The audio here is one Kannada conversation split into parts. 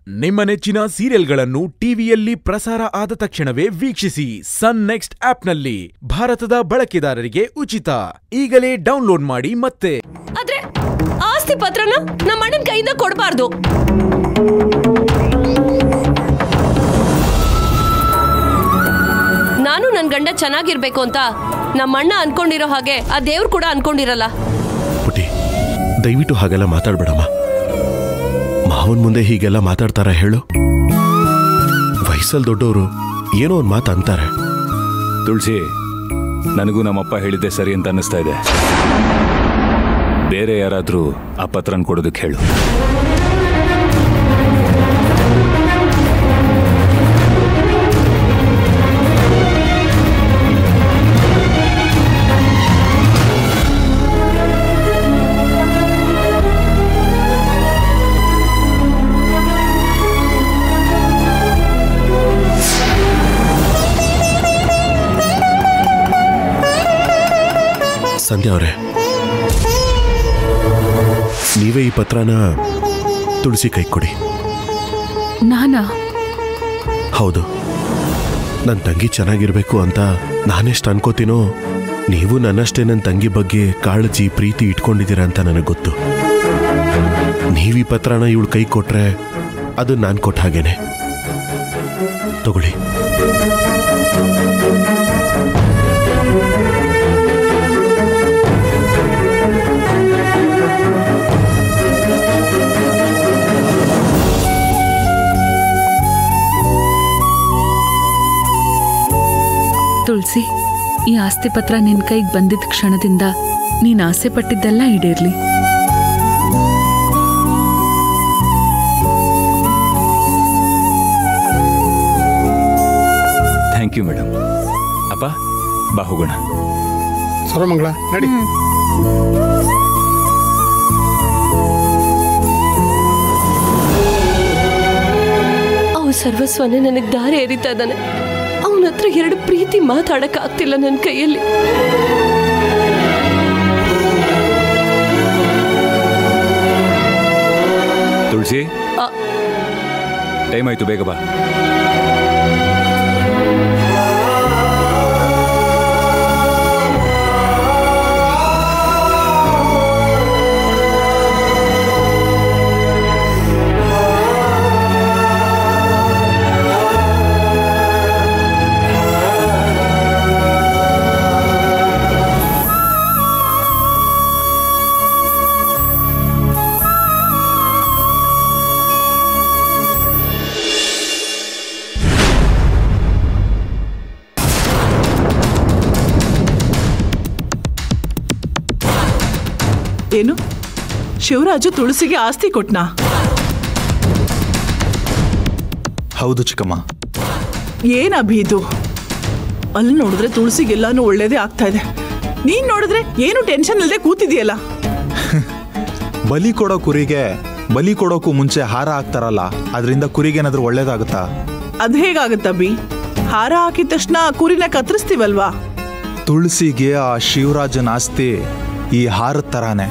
ನಿಮ್ಮ ನೆಚ್ಚಿನ ಸೀರಿಯಲ್ಗಳನ್ನು ಟಿವಿಯಲ್ಲಿ ಪ್ರಸಾರ ಆದ ತಕ್ಷಣವೇ ವೀಕ್ಷಿಸಿ ಸನ್ ನೆಕ್ಸ್ಟ್ ಆಪ್ನಲ್ಲಿ ಭಾರತದ ಬಳಕೆದಾರರಿಗೆ ಉಚಿತ ಈಗಲೇ ಡೌನ್ಲೋಡ್ ಮಾಡಿ ಮತ್ತೆ ಆದ್ರೆ ಆಸ್ತಿ ಪತ್ರನ ನಮ್ಮ ಅಣ್ಣನ ಕೈಯಿಂದ ಕೊಡಬಾರ್ದು ನಾನು ನನ್ ಗಂಡ ಚೆನ್ನಾಗಿರ್ಬೇಕು ಅಂತ ನಮ್ಮ ಅಣ್ಣ ಅನ್ಕೊಂಡಿರೋ ಹಾಗೆ ಆ ದೇವ್ರು ಕೂಡ ಅನ್ಕೊಂಡಿರಲ್ಲ ಪುಟಿ ದಯವಿಟ್ಟು ಹಾಗೆಲ್ಲ ಮಾತಾಡ್ಬೇಡಮ್ಮ ಮಾವನ್ ಮುಂದೆ ಹೀಗೆಲ್ಲ ಮಾತಾಡ್ತಾರ ಹೇಳು ವಯಸ್ಸಲ್ಲಿ ದೊಡ್ಡವರು ಏನೋ ಒಂದು ಮಾತು ಅಂತಾರೆ ತುಳಸಿ ನನಗೂ ನಮ್ಮಪ್ಪ ಹೇಳಿದ್ದೆ ಸರಿ ಅಂತ ಅನ್ನಿಸ್ತಾ ಇದೆ ಬೇರೆ ಯಾರಾದರೂ ಆ ಪತ್ರನ ಕೊಡೋದಕ್ಕೆ ಹೇಳು ಸಂಧ್ಯಾ ಅವರೇ ನೀವೇ ಈ ಪತ್ರನ ತುಳಸಿ ಕೈ ಕೊಡಿ ನಾನಾ ಹೌದು ನನ್ನ ತಂಗಿ ಚೆನ್ನಾಗಿರ್ಬೇಕು ಅಂತ ನಾನೆಷ್ಟು ಅನ್ಕೋತೀನೋ ನೀವು ನನ್ನಷ್ಟೇ ನನ್ನ ತಂಗಿ ಬಗ್ಗೆ ಕಾಳಜಿ ಪ್ರೀತಿ ಇಟ್ಕೊಂಡಿದ್ದೀರಾ ಅಂತ ನನಗೆ ಗೊತ್ತು ನೀವು ಈ ಪತ್ರನ ಇವಳು ಕೈ ಕೊಟ್ರೆ ಅದು ನಾನು ಕೊಟ್ಟ ಹಾಗೇನೆ ತಗೊಳ್ಳಿ ತುಳಸಿ ಈ ಆಸ್ತಿ ಪತ್ರ ನಿನ್ ಕೈಗೆ ಬಂದಿದ್ದ ಕ್ಷಣದಿಂದ ನೀನ್ ಆಸೆ ಪಟ್ಟಿದ್ದೆಲ್ಲ ಈಡೇರ್ಲಿ ಥ್ಯಾಂಕ್ ಯು ಮೇಡಮ್ ಅಪ್ಪ ಬಾ ಹೋಗೋಣ ಸರ್ವಮಂಗಳ ನಡಿ ಅವ್ ಸರ್ವಸ್ವನೇ ನನಗ್ ದಾರಿ ಎರಿತಾ ಇದ್ದಾನೆ ಅವನ ಹತ್ರ ಎರಡು ಪ್ರೀತಿ ಮಾತಾಡಕ್ ಆಗ್ತಿಲ್ಲ ನನ್ನ ಕೈಯಲ್ಲಿ ತುಳಸಿ ಆ, ಟೈಮ್ ಆಯ್ತು ಬೇಗ ಬಾ ಏನು ಶಿವರಾಜು ತುಳಸಿಗೆ ಆಸ್ತಿ ಕೊಟ್ನಾ ಹೌದು ಚಿಕ್ಕಮ್ಮ ಏನ್ ಅಭಿ ಇದು ಅಲ್ಲಿ ನೋಡಿದ್ರೆ ತುಳಸಿಗೆಲ್ಲಾನು ಒಳ್ಳೇದೇ ಆಗ್ತಾ ಇದೆ ನೀನ್ ನೋಡಿದ್ರೆ ಏನು ಟೆನ್ಷನ್ ಇಲ್ಲದೆ ಕೂತಿದೆಯಲ್ಲ ಬಲಿ ಕೊಡೋ ಕುರಿಗೆ ಬಲಿ ಕೊಡೋಕ್ಕೂ ಮುಂಚೆ ಹಾರ ಹಾಕ್ತಾರಲ್ಲ ಅದರಿಂದ ಕುರಿಗೇನಾದ್ರೂ ಒಳ್ಳೇದಾಗುತ್ತಾ ಅದ್ ಹೇಗಾಗತ್ತ ಅಭಿ ಹಾರ ಹಾಕಿದ ತಕ್ಷಣ ಕುರಿನ ಕತ್ತರಿಸ್ತೀವಲ್ವಾ ತುಳಸಿಗೆ ಆ ಶಿವರಾಜನ ಆಸ್ತಿ ಈ ಹಾರದ ಥರಾನೇ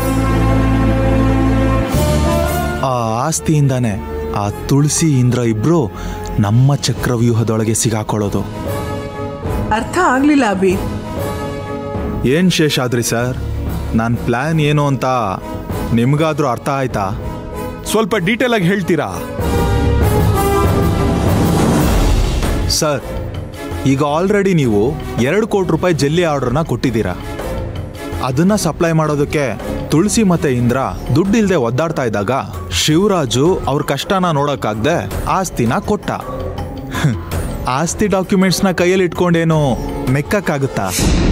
ಆ ಆಸ್ತಿಯಿಂದಾನೆ ಆ ತುಳಸಿ ಇಂದ್ರ ಇಬ್ರು ನಮ್ಮ ಚಕ್ರವ್ಯೂಹದೊಳಗೆ ಸಿಗಾಕೊಳ್ಳೋದು ಅರ್ಥ ಆಗ್ಲಿಲ್ಲ ಅಭಿ ಏನ್ ಶೇಷ ಆದ್ರಿ ಸರ್ ನನ್ನ ಪ್ಲಾನ್ ಏನು ಅಂತ ನಿಮ್ಗಾದ್ರೂ ಅರ್ಥ ಆಯ್ತಾ ಸ್ವಲ್ಪ ಡೀಟೇಲ್ ಆಗಿ ಹೇಳ್ತೀರಾ ಸರ್ ಈಗ ಆಲ್ರೆಡಿ ನೀವು ಎರಡು ಕೋಟಿ ರೂಪಾಯಿ ಜಲ್ಲಿ ಆರ್ಡರ್ನ ಕೊಟ್ಟಿದ್ದೀರಾ ಅದನ್ನ ಸಪ್ಲೈ ಮಾಡೋದಕ್ಕೆ ತುಳಸಿ ಮತ್ತೆ ಇಂದ್ರ ದುಡ್ಡಿಲ್ದೆ ಒದ್ದಾಡ್ತಾ ಇದ್ದಾಗ ಶಿವರಾಜು ಅವ್ರ ಕಷ್ಟನ ನೋಡೋಕ್ಕಾಗ್ದೆ ಆಸ್ತಿನ ಕೊಟ್ಟ ಹ್ಮ್. ಆಸ್ತಿ ಡಾಕ್ಯುಮೆಂಟ್ಸ್ನ ಕೈಯಲ್ಲಿ ಇಟ್ಕೊಂಡೇನು ಮೆಕ್ಕಕ್ಕಾಗುತ್ತಾ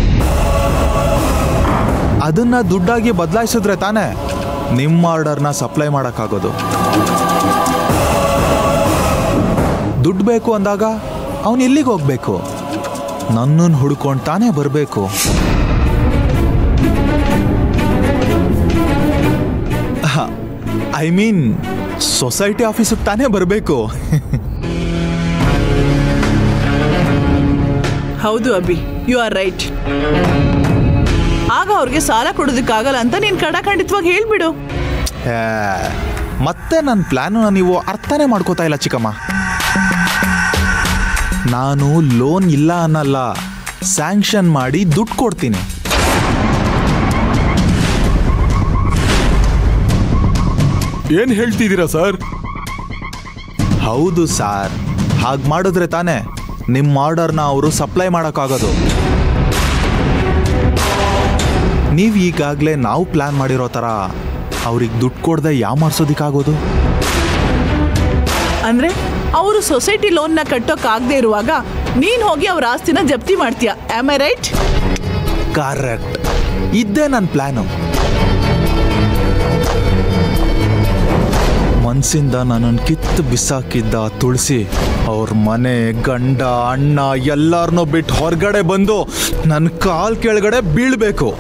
ಅದನ್ನ ದುಡ್ಡಾಗಿ ಬದಲಾಯಿಸಿದ್ರೆ ತಾನೇ ನಿಮ್ಮ ಆರ್ಡರ್ನ ಸಪ್ಲೈ ಮಾಡೋಕ್ಕಾಗೋದು ದುಡ್ಡು ಬೇಕು ಅಂದಾಗ ಅವನು ಎಲ್ಲಿಗೆ ಹೋಗ್ಬೇಕು ನನ್ನನ್ನು ಹುಡ್ಕೊಂಡು ತಾನೇ ಬರಬೇಕು ಐ ಮೀನ್ ಸೊಸೈಟಿ ಆಫೀಸಿಗೆ ತಾನೇ ಬರಬೇಕು ಹೌದು ಅಭಿ ಯು ಆರ್ ರೈಟ್ ಆಗ ಅವ್ರಿಗೆ ಸಾಲ ಕೊಡೋದಕ್ಕಾಗಲ್ಲ ಅಂತ ನೀನ್ ಕಡಖಂಡಿತವಾಗಿ ಹೇಳ್ಬಿಡು ಮತ್ತೆ ನನ್ನ ಪ್ಲ್ಯಾನನ್ನ ನೀವು ಅರ್ಥನೇ ಮಾಡ್ಕೋತಾ ಇಲ್ಲ ಚಿಕ್ಕಮ್ಮ ನಾನು ಲೋನ್ ಇಲ್ಲ ಅನ್ನಲ್ಲ ಸ್ಯಾಂಕ್ಷನ್ ಮಾಡಿ ದುಡ್ಡು ಕೊಡ್ತೀನಿ ಏನ್ ಹೇಳ್ತಿದ್ದೀರಾ ಸರ್ ಹೌದು ಸಾರ್ ಹಾಗೆ ಮಾಡಿದ್ರೆ ತಾನೇ ನಿಮ್ಮ ಆರ್ಡರ್ನ ಅವರು ಸಪ್ಲೈ ಮಾಡೋಕ್ಕಾಗೋದು ನೀವು ಈಗಾಗಲೇ ನಾವು ಪ್ಲ್ಯಾನ್ ಮಾಡಿರೋ ಥರ ಅವ್ರಿಗೆ ದುಡ್ಡು ಕೊಡದೆ ಯಾಮಾರ್ಸೋದಕ್ಕಾಗೋದು ಅಂದ್ರೆ ಅವರು ಸೊಸೈಟಿ ಲೋನ್ನ ಕಟ್ಟೋಕ್ಕಾಗದೇ ಇರುವಾಗ ನೀನ್ ಹೋಗಿ ಅವ್ರ ಆಸ್ತಿನ ಜಪ್ತಿ ಮಾಡ್ತೀಯ ಆಮ್ ಐ ರೈಟ್ ಕರೆಕ್ಟ್ ಇದ್ದೇ ನನ್ನ ಪ್ಲ್ಯಾನು ಮನ್ಸಿಂದ ನನ್ನನ್ನು ಕಿತ್ತು ಬಿಸಾಕಿದ್ದ ಆ ತುಳಸಿ ಅವ್ರ ಮನೆ ಗಂಡ ಅಣ್ಣ ಎಲ್ಲಾರನ್ನೂ ಬಿಟ್ಟು ಹೊರಗಡೆ ಬಂದು ನನ್ನ ಕಾಲ್ ಕೆಳಗಡೆ ಬೀಳ್ಬೇಕು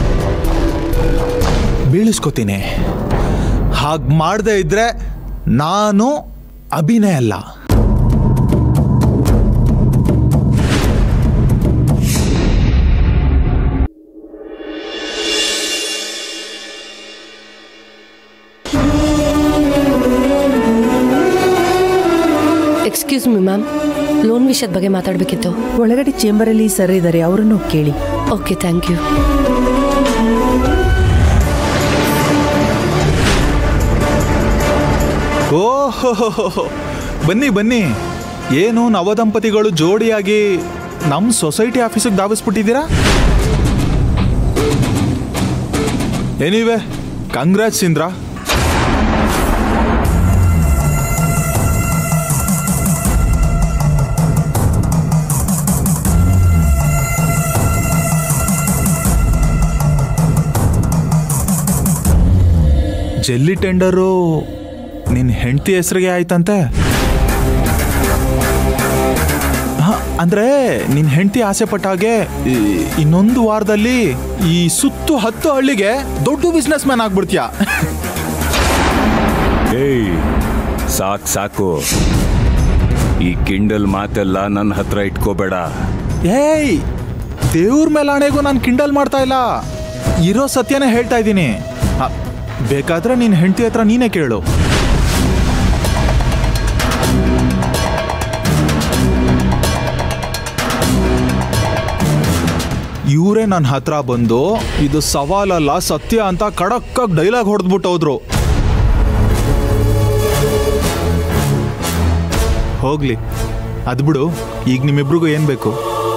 ಬೀಳಿಸ್ಕೋತೀನಿ ಹಾಗೆ ಮಾಡದೇ ಇದ್ರೆ ನಾನು ಅಭಿನಯ ಅಲ್ಲ ಎಕ್ಸ್ಕ್ಯೂಸ್ ಮಿ ಮ್ಯಾಮ್ ಲೋನ್ ವಿಷಯದ ಬಗ್ಗೆ ಮಾತಾಡಬೇಕಿತ್ತು ಒಳಗಡೆ ಚೇಂಬರಲ್ಲಿ ಸರ್ ಇದ್ದಾರೆ ಅವರನ್ನು ಕೇಳಿ ಓಕೆ ಥ್ಯಾಂಕ್ ಯು ಓಹೋ ಬನ್ನಿ ಬನ್ನಿ ಏನು ನವದಂಪತಿಗಳು ಜೋಡಿಯಾಗಿ ನಮ್ಮ ಸೊಸೈಟಿ ಆಫೀಸಿಗೆ ಧಾವಿಸ್ಬಿಟ್ಟಿದ್ದೀರಾ ಏನಿವೆ ಕಂಗ್ರಾಟ್ಸ್ ಇಂದ್ರ ಜೆಲ್ಲಿ ಟೆಂಡರು ನಿನ್ನ ಹೆಂಡತಿ ಹೆಸರಿಗೆ ಆಯ್ತಂತೆ ಹ, ಅಂದ್ರೆ ನಿನ್ನ ಹೆಂಡತಿ ಆಸೆ ಪಟ್ಟಾಗೆ ಈ- ಇನ್ನೊಂದು ವಾರದಲ್ಲಿ ಈ ಸುತ್ತು ಹತ್ತು ಹಳ್ಳಿಗೆ ದೊಡ್ಡ ಬಿಸ್ನೆಸ್ ಮ್ಯಾನ್ ಆಗ್ಬಿಡ್ತೀಯ ಏಯ್ ಸಾಕ್ ಸಾಕು ಈ ಕಿಂಡಲ್ ಮಾತೆಲ್ಲ ನನ್ನ ಹತ್ರ ಇಟ್ಕೋಬೇಡ ಏಯ್ ದೇವ್ರ ಮೇಲಾಣೆಗೂ ನಾನು ಕಿಂಡಲ್ ಮಾಡ್ತಾ ಇಲ್ಲ ಇರೋ ಸತ್ಯನೇ ಹೇಳ್ತಾ ಇದ್ದೀನಿ ಹ, ಬೇಕಾದ್ರೆ ನಿನ್ನ ಹೆಂಡತಿ ಹತ್ರ ನೀನೇ ಕೇಳು ಇವರೇ ನನ್ನ ಹತ್ರ ಬಂದು ಇದು ಸವಾಲಲ್ಲ ಸತ್ಯ ಅಂತ ಕಡಕ್ಕಾಗಿ ಡೈಲಾಗ್ ಹೊಡೆದ್ಬಿಟ್ಟು ಹೋದ್ರು ಹೋಗ್ಲಿ ಅದ್ಬಿಡು ಈಗ ನಿಮ್ಮಿಬ್ರಿಗೂ ಏನ್ ಬೇಕು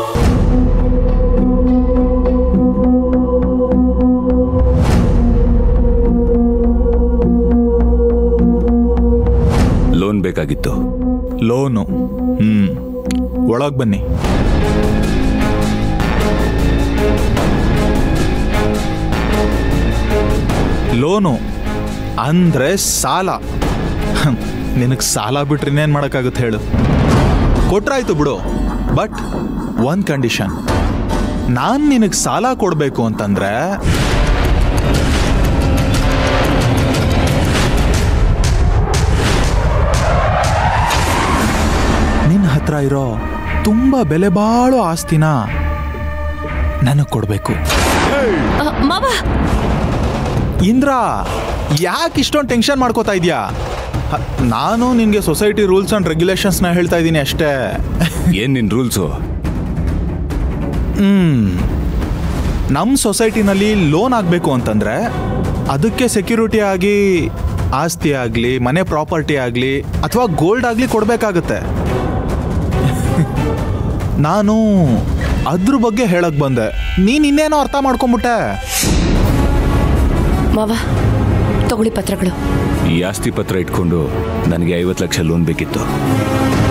ಲೋನ್ ಬೇಕಾಗಿತ್ತು ಲೋನು ಹ್ಮ್ ಒಳಗ್ ಬನ್ನಿ ಲೋನು ಅಂದ್ರೆ ಸಾಲ ನಿನಗೆ ಸಾಲ ಬಿಟ್ರೆ ಇನ್ನೇನು ಮಾಡೋಕ್ಕಾಗುತ್ತೆ ಹೇಳು ಕೊಟ್ರಾಯ್ತು ಬಿಡು ಬಟ್ ಒಂದು ಕಂಡೀಷನ್ ನಾನು ನಿನಗೆ ಸಾಲ ಕೊಡಬೇಕು ಅಂತಂದ್ರೆ ನಿನ್ನ ಹತ್ರ ಇರೋ ತುಂಬ ಬೆಲೆ ಬಾಳೋ ಆಸ್ತಿನ ನನಗೆ ಕೊಡಬೇಕು ಮಾವ ಇಂದ್ರ ಯಾಕೆ ಇಷ್ಟೊಂದು ಟೆನ್ಷನ್ ಮಾಡ್ಕೋತಾ ಇದೆಯಾ ನಾನು ನಿನಗೆ ಸೊಸೈಟಿ ರೂಲ್ಸ್ ಆ್ಯಂಡ್ ರೆಗ್ಯುಲೇಷನ್ಸ್ನ ಹೇಳ್ತಾ ಇದ್ದೀನಿ ಅಷ್ಟೇ ಏನ್ ನಿನ್ ರೂಲ್ಸು ನಮ್ಮ ಸೊಸೈಟಿನಲ್ಲಿ ಲೋನ್ ಆಗಬೇಕು ಅಂತಂದರೆ ಅದಕ್ಕೆ ಸೆಕ್ಯೂರಿಟಿ ಆಗಿ ಆಸ್ತಿ ಆಗಲಿ ಮನೆ ಪ್ರಾಪರ್ಟಿ ಆಗಲಿ ಅಥವಾ ಗೋಲ್ಡ್ ಆಗಲಿ ಕೊಡಬೇಕಾಗತ್ತೆ ನಾನು ಅದ್ರ ಬಗ್ಗೆ ಹೇಳಕ್ ಬಂದೆ ನೀನು ಇನ್ನೇನೋ ಅರ್ಥ ಮಾಡ್ಕೊಂಬಿಟ್ಟೆ ಮಾವ ತಗೊಳ್ಳಿ ಪತ್ರಗಳು ಈ ಆಸ್ತಿ ಪತ್ರ ಇಟ್ಕೊಂಡು ನನಗೆ ಐವತ್ತು ಲಕ್ಷ ಲೋನ್ ಬೇಕಿತ್ತು